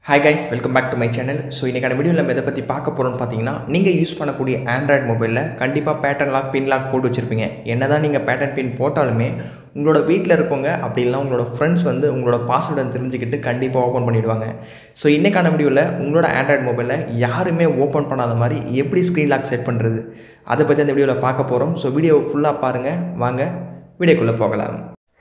hi guys welcome back to my channel so இன்றைக்கான வீடியோவில் நம்ம எதை பற்றி பார்க்க போகிறோம்னு பார்த்தீங்கன்னா நீங்கள் யூஸ் பண்ணக்கூடிய ஆண்ட்ராய்டு மொபைலில் கண்டிப்பாக பேட்டர்ன் லாக் பின் லாக் போட்டு வச்சுருப்பீங்க என்ன தான் நீங்கள் பேட்டர்ன் பின் போட்டாலுமே உங்களோட வீட்டில் இருக்கவங்க அப்படி இல்லைனா உங்களோட ஃப்ரெண்ட்ஸ் வந்து உங்களோட பாஸ்வேர்டை தெரிஞ்சுக்கிட்டு கண்டிப்பாக ஓப்பன் பண்ணிவிடுவாங்க ஸோ இன்றைக்கான வீடியோவில் உங்களோட ஆண்ட்ராய்டு மொபைலில் யாருமே ஓப்பன் பண்ணாத மாதிரி எப்படி ஸ்க்ரீன் லாக் செட் பண்ணுறது அதை பற்றி அந்த வீடியோவில் பார்க்க போகிறோம் ஸோ வீடியோவை ஃபுல்லாக பாருங்கள் வாங்க வீடியோக்குள்ளே போகலாம்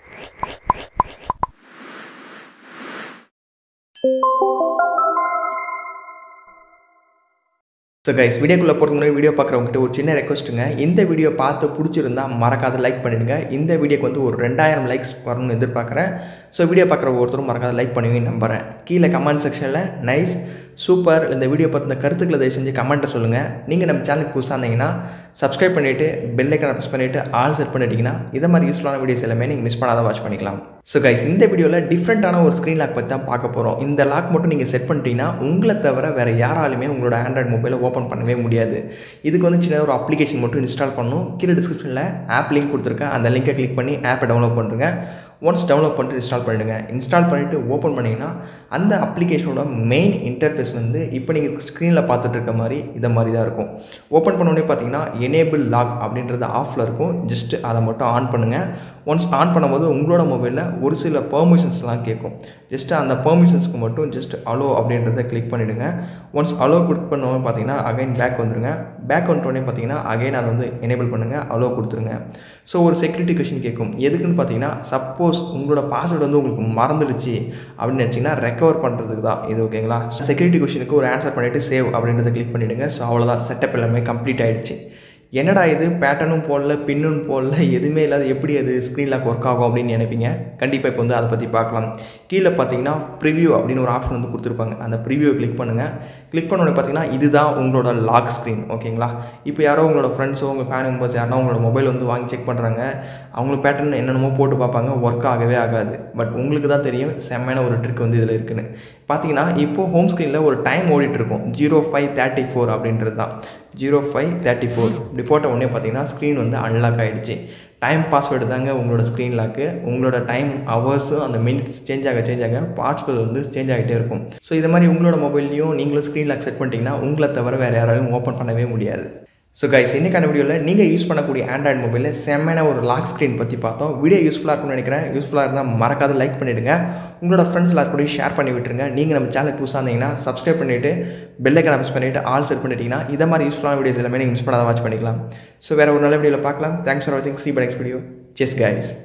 ஸோ கைஸ் வீடியோக்குள்ளே போகிறதுக்கு முன்னாடி வீடியோ பார்க்குறவங்ககிட்ட ஒரு சின்ன ரெக்வஸ்ட்டுங்க இந்த வீடியோ பார்த்து பிடிச்சிருந்தா மறக்காத லைக் பண்ணிடுங்க இந்த வீடியோக்கு வந்து ஒரு ரெண்டாயிரம் லைக்ஸ் வரணும்னு எதிர்பார்க்குறேன் ஸோ வீடியோ பார்க்குற ஒருத்தரும் மறக்காத லைக் பண்ணுவீங்கன்னு நம்புகிறேன் கீழே கமெண்ட் செக்ஷனில் நைஸ் சூப்பர் இந்த வீடியோ பற்றின கருத்துக்களை தயவு செஞ்சு கமெண்ட்டை சொல்லுங்கள் நீங்கள் நம்ம சேனலுக்கு புதுசாக இருந்தீங்கன்னா சப்ஸ்கிரைப் பண்ணிவிட்டு பெல் ஐக்கனை ப்ரெஸ் பண்ணிவிட்டு ஆல் செட் பண்ணிட்டீங்கன்னா இதை மாதிரி யூஸ்ஃபுல்லான வீடியோஸ் எல்லாமே நீங்கள் மிஸ் பண்ணாத வாட்ச் பண்ணிக்கலாம் ஸோ கைஸ் இந்த வீடியோவில் டிஃப்ரெண்ட்டான ஒரு ஸ்க்ரீன் லாக் பற்றி தான் பார்க்க போகிறோம் இந்த லாக் மட்டும் நீங்கள் செட் பண்ணிட்டீங்கன்னா உங்களை தவிர வேறு யாராலுமே உங்களோட ஆண்ட்ராய்டு மொபைலை ஓப்பன் பண்ணவே முடியாது இதுக்கு வந்து சின்ன ஒரு அப்ளிகேஷன் மட்டும் இன்ஸ்டால் பண்ணணும் கீழே டிஸ்கிரிப்ஷனில் ஆப் லிங்க் கொடுத்துருக்கேன் அந்த லிங்கை கிளிக் பண்ணி ஆப்பை டவுன்லோட் பண்ணுறேங்க ஒன்ஸ் டவுன்லோட் பண்ணிட்டு இன்ஸ்டால் பண்ணிவிடுங்க இன்ஸ்டால் பண்ணிவிட்டு ஓப்பன் பண்ணிங்கன்னா அந்த அப்ளிகேஷனோட மெயின் இன்டர்ஃபேஸ் வந்து இப்போ நீங்கள் ஸ்க்ரீனில் பார்த்துட்டு இருக்க மாதிரி இதை மாதிரி தான் இருக்கும் ஓப்பன் பண்ணோடனே பார்த்தீங்கன்னா எனேபிள் லாக் அப்படின்றது ஆஃபில் இருக்கும் ஜஸ்ட் அதை மட்டும் ஆன் பண்ணுங்கள் ஒன்ஸ் ஆன் பண்ணும்போது உங்களோட மொபைலில் ஒரு சில பெர்மிஷன்ஸ்லாம் கேட்கும் ஜஸ்ட் அந்த பெர்மிஷன்ஸ்க்கு மட்டும் ஜஸ்ட் அலோ அப்படின்றத கிளிக் பண்ணிவிடுங்க ஒன்ஸ் அலோ கிளிக் பண்ணுவோம் பார்த்தீங்கன்னா அகைன் பேக் வந்துடுங்க பேக் வந்துட்டோடனே பார்த்தீங்கன்னா அகைன் அதை வந்து எனேபிள் பண்ணுங்கள் அலோ கொடுத்துருங்க ஸோ ஒரு செக்யூரிட்டி கொஷின் கேட்கும் எதுக்குன்னு பார்த்தீங்கன்னா சப்போஸ் உங்களோட பாஸ்வேர்டு வந்து உங்களுக்கு மறந்துடுச்சு அப்படின்னு நினச்சிங்கன்னா ரெக்கவர் பண்ணுறதுக்கு தான் இது ஓகேங்களா செக்யூரிட்டி கொஷினுக்கு ஒரு ஆன்சர் பண்ணிவிட்டு சேவ் அப்படின்றத கிளிக் பண்ணிவிடுங்க ஸோ அவ்வளோதான் செட்டப் எல்லாமே கம்ப்ளீட் ஆகிடுச்சு என்னடா இது பேட்டர்னும் போடல பின்னும் போடல எதுவுமே இல்லாத எப்படி அது ஸ்க்ரீன் லாக் ஒர்க் ஆகும் அப்படின்னு நினைப்பீங்க கண்டிப்பாக இப்போ வந்து அதை பற்றி பார்க்கலாம் கீழே பார்த்தீங்கன்னா ப்ரிவியூ அப்படின்னு ஒரு ஆப்ஷன் வந்து கொடுத்துருப்பாங்க அந்த ப்ரிவியூவை கிளிக் பண்ணுங்கள் கிளிக் பண்ணோடனே பார்த்தீங்கன்னா இதுதான் உங்களோட லாக் ஸ்க்ரீன் ஓகேங்களா இப்போ யாரோ உங்களோட ஃப்ரெண்ட்ஸோ உங்கள் ஃபேன் மெம்பர்ஸ் யாரோ உங்களோட மொபைல் வந்து வாங்கி செக் பண்ணுறாங்க அவங்களுக்கு பேட்டர்ன் என்னென்னமோ போட்டு பார்ப்பாங்க ஒர்க் ஆகவே ஆகாது பட் உங்களுக்கு தான் தெரியும் செம்மையான ஒரு ட்ரிக் வந்து இதில் இருக்குன்னு பார்த்தீங்கன்னா இப்போது ஹோம் ஸ்க்ரீனில் ஒரு டைம் ஓடிட்டுருக்கும் ஜீரோ ஃபைவ் தேர்ட்டி ஃபோர் அப்படின்றது தான் ஜீரோ ஃபைவ் தேர்ட்டி ஃபோர் இப்படி போட்ட உடனே பார்த்தீங்கன்னா ஸ்க்ரீன் வந்து அன்லாக் ஆகிடுச்சு டைம் பாஸ்வேர்டு தாங்க உங்களோட ஸ்க்ரீன் லாக்கு உங்களோட டைம் ஹவர்ஸும் அந்த மினிட்ஸ் சேஞ்ச் ஆக சேஞ்ச் ஆக பாஸ்வேர்டு வந்து சேஞ்ச் ஆகிட்டே இருக்கும் ஸோ இது மாதிரி உங்களோட மொபைல்லையும் நீங்களும் ஸ்க்ரீன் லாக் செட் பண்ணிட்டீங்கன்னா உங்களை தவிர வேறு யாராலையும் ஓப்பன் பண்ணவே முடியாது ஸோ கைஸ் இன்னைக்கான வீடியோவில் நீங்கள் யூஸ் பண்ணக்கூடிய ஆண்ட்ராய்டு மொபைலில் செம்மையான ஒரு லாக் ஸ்க்ரீன் பற்றி பார்த்தோம் வீடியோ யூஸ்ஃபுல்லாக இருக்கும்னு நினைக்கிறேன் யூஸ்ஃபுல்லாக இருந்தால் மறக்காத லைக் பண்ணிவிடுங்க உங்களோட ஃப்ரெண்ட்ஸ் எல்லாரும் கூட ஷேர் பண்ணி விட்டுருங்க நீங்கள் நம்ம சேனலுக்கு புதுசாக இருந்தீங்கன்னா சப்ஸ்கிரைப் பண்ணிவிட்டு பெல்லைக்கனை ப்ரெஸ் பண்ணிவிட்டு ஆல் செட் பண்ணிட்டீங்கன்னா இதை மாதிரி யூஸ்ஃபுல்லான வீடியோஸ் எல்லாமே நீங்கள் மிஸ் பண்ணாத வாட்ச் பண்ணிக்கலாம் ஸோ வேறு ஒரு நல்ல வீடியோவில் பார்க்கலாம் தேங்க்ஸ் ஃபார் வாட்சிங் சி பை நெக்ஸ்ட் வீடியோ செஸ் கைஸ்